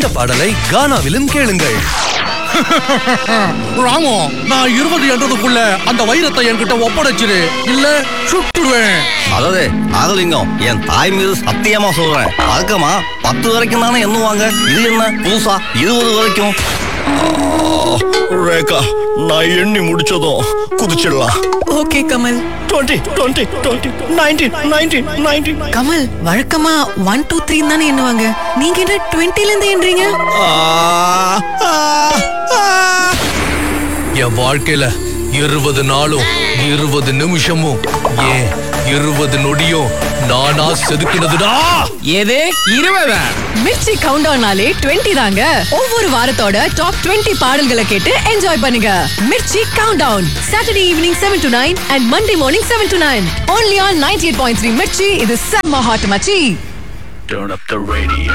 இந்த பாடலை கானாவிலும் கேளுங்கள் ராமு நான் இருபது என்றதுக்குள்ள அந்த வைரத்தை என்கிட்ட ஒப்படைச்சிரு இல்ல சுட்டுடுவேன் அதாவது நாகலிங்கம் என் தாய் மீது சத்தியமா சொல்றேன் வழக்கமா பத்து வரைக்கும் தானே எண்ணுவாங்க இது என்ன புதுசா இருபது வரைக்கும் ரேகா நான் எண்ணி முடிச்சதும் குதிச்சிடலாம் okay Kamal twenty twenty twenty nineteen nineteen nineteen Kamal வழக்கமா ஒன் டூ த்ரீ தானே எண்ணுவாங்க நீங்க என்ன டுவெண்ட்டில இருந்து எண்றீங்க என் வாழ்க்கையில இருபது நாளும் இருபது நிமிஷமும் ஏன் இருபது நொடியும் நானா செதுக்கினதுடா எது இருபதா மிர்ச்சி கவுண்ட் டவுன்னாலே 20 தாங்க ஒவ்வொரு வாரத்தோட டாப் 20 பாடல்களை கேட்டு என்ஜாய் பண்ணுங்க Mirchi count down Saturday evening 7 to 9 and Monday morning 7 to 9 only on 98.3 Mirchi இது செம்ம ஹாட் மச்சி Turn up the radio.